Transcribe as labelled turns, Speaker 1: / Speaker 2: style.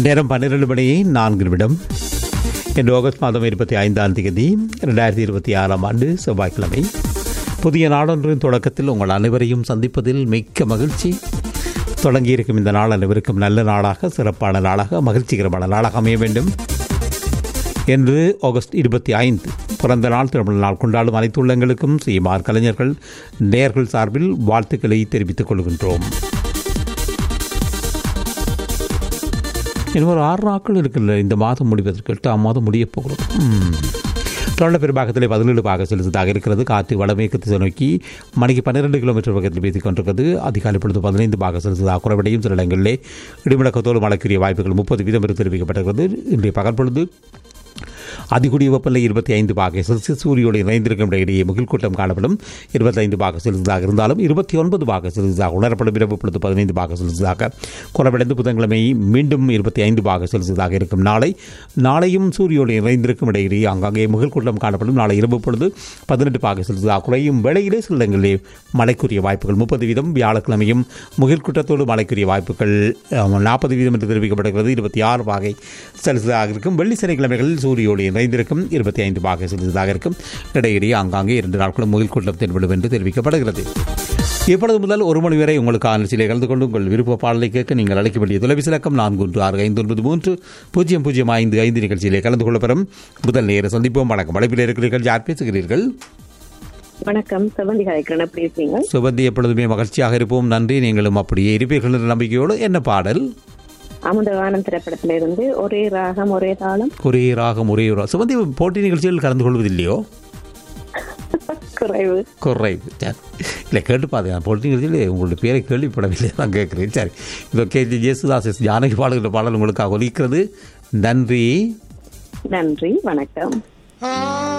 Speaker 1: நேரம் பன்னிரண்டு மணி நான்கு நிமிடம் இன்று ஆகஸ்ட் மாதம் இருபத்தி ஐந்தாம் தேதி ரெண்டாயிரத்தி இருபத்தி ஆறாம் ஆண்டு செவ்வாய்க்கிழமை புதிய நாடொன்றின் தொடக்கத்தில் உங்கள் அனைவரையும் சந்திப்பதில் மிக்க மகிழ்ச்சி தொடங்கியிருக்கும் இந்த நாள் அனைவருக்கும் நல்ல நாளாக சிறப்பான நாளாக மகிழ்ச்சிகரமான நாளாக அமைய வேண்டும் என்று ஆகஸ்ட் இருபத்தி ஐந்து பிறந்த நாள் திருமண நாள் கொண்டாடும் அனைத்து உள்ளங்களுக்கும் சீமார் கலைஞர்கள் நேர்கள் சார்பில் வாழ்த்துக்களை தெரிவித்துக் கொள்கின்றோம் இன்னும் ஒரு ஆறு நாட்கள் இருக்குல்ல இந்த மாதம் முடிவதற்கு எட்டாம் மாதம் முடிய போகிறோம் தொடர்ந்த பெரும்பாகத்தில் பதினேழு பாக செலுத்ததாக இருக்கிறது காற்று வடமேற்கு திசை நோக்கி மணிக்கு பன்னிரெண்டு கிலோமீட்டர் பக்கத்தில் பேசிக் கொண்டிருக்கிறது அதிகாலை பொழுது பதினைந்து பாக செலுத்ததாக குறைவடையும் சில இடங்களிலே இடிமுழக்கத்தோடு மழைக்குரிய வாய்ப்புகள் முப்பது வீதம் என்று தெரிவிக்கப்பட்டிருக்கிறது இன்றைய பகல் பொழுது அதிகூடிய வெப்பநிலை இருபத்தி ஐந்து பாக செல்சியஸ் சூரியோடு இணைந்திருக்கும் இடையே முகில் கூட்டம் காணப்படும் இருபத்தைந்து பாக செல்சியஸாக இருந்தாலும் இருபத்தி ஒன்பது பாக செல்சியஸாக உணரப்படும் இரவு பொழுது பதினைந்து பாக செல்சியஸாக குறைவடைந்து புதன்கிழமை மீண்டும் இருபத்தி ஐந்து பாக செல்சியஸாக இருக்கும் நாளை நாளையும் சூரியோடு இணைந்திருக்கும் இடையிலே அங்கங்கே முகில் கூட்டம் காணப்படும் நாளை இரவு பொழுது பதினெட்டு பாக செல்சியஸாக குறையும் வேளையிலே சில இடங்களிலே மழைக்குரிய வாய்ப்புகள் முப்பது வீதம் வியாழக்கிழமையும் முகில் கூட்டத்தோடு மழைக்குரிய வாய்ப்புகள் நாற்பது வீதம் என்று தெரிவிக்கப்படுகிறது இருபத்தி ஆறு பாகை செல்சியஸாக இருக்கும் வெள்ளி சனிக்கிழமைகளில் சூரியோடு இணைந்திருக்கும் இருபத்தி ஐந்து பாக செல்சியஸாக இருக்கும் இடையிடையே ஆங்காங்கே இரண்டு நாட்களும் முகில் கூட்டம் தென்படும் என்று தெரிவிக்கப்படுகிறது இப்பொழுது முதல் ஒரு மணி வரை உங்களுக்கான நிகழ்ச்சியிலே கலந்து கொண்டு உங்கள் விருப்ப பாடலை கேட்க நீங்கள் அழைக்க வேண்டிய தொலைபேசி இலக்கம் நான்கு ஒன்று ஆறு ஐந்து ஒன்பது மூன்று பூஜ்ஜியம் பூஜ்ஜியம் ஐந்து ஐந்து நிகழ்ச்சியிலே கலந்து கொள்ளப்பெறும் முதல் நேர சந்திப்போம் வணக்கம் அழைப்பில் இருக்கிறீர்கள் யார் பேசுகிறீர்கள்
Speaker 2: வணக்கம் செவந்தி ஹரிகரன் எப்படி இருக்கீங்க
Speaker 1: சுபந்தி எப்பொழுதுமே மகிழ்ச்சியாக இருப்போம் நன்றி நீங்களும் அப்படியே இருப்பீர்கள் என்ற நம்பிக்கையோடு என்ன பாடல்
Speaker 2: அமுதவானம் திரைப்படத்துல இருந்து ஒரே ராகம் ஒரே தாளம்
Speaker 1: ஒரே ராகம் ஒரே ரா- சுபந்தி போட்டி நிகழ்ச்சியில் கலந்து கொள்வதில்லையோ
Speaker 2: குறைவு
Speaker 1: குறைவு சரி இல்லை கேட்டு பாருங்க போட்டி நிகழ்ச்சியில் உங்களுடைய பேரை கேள்விப்படவில்லை நான் கேட்குறேன் சரி இப்போ K J Yesudas S Janaki பாடுகின்ற பாடல் உங்களுக்காக ஒலிக்கிறது நன்றி
Speaker 2: நன்றி வணக்கம்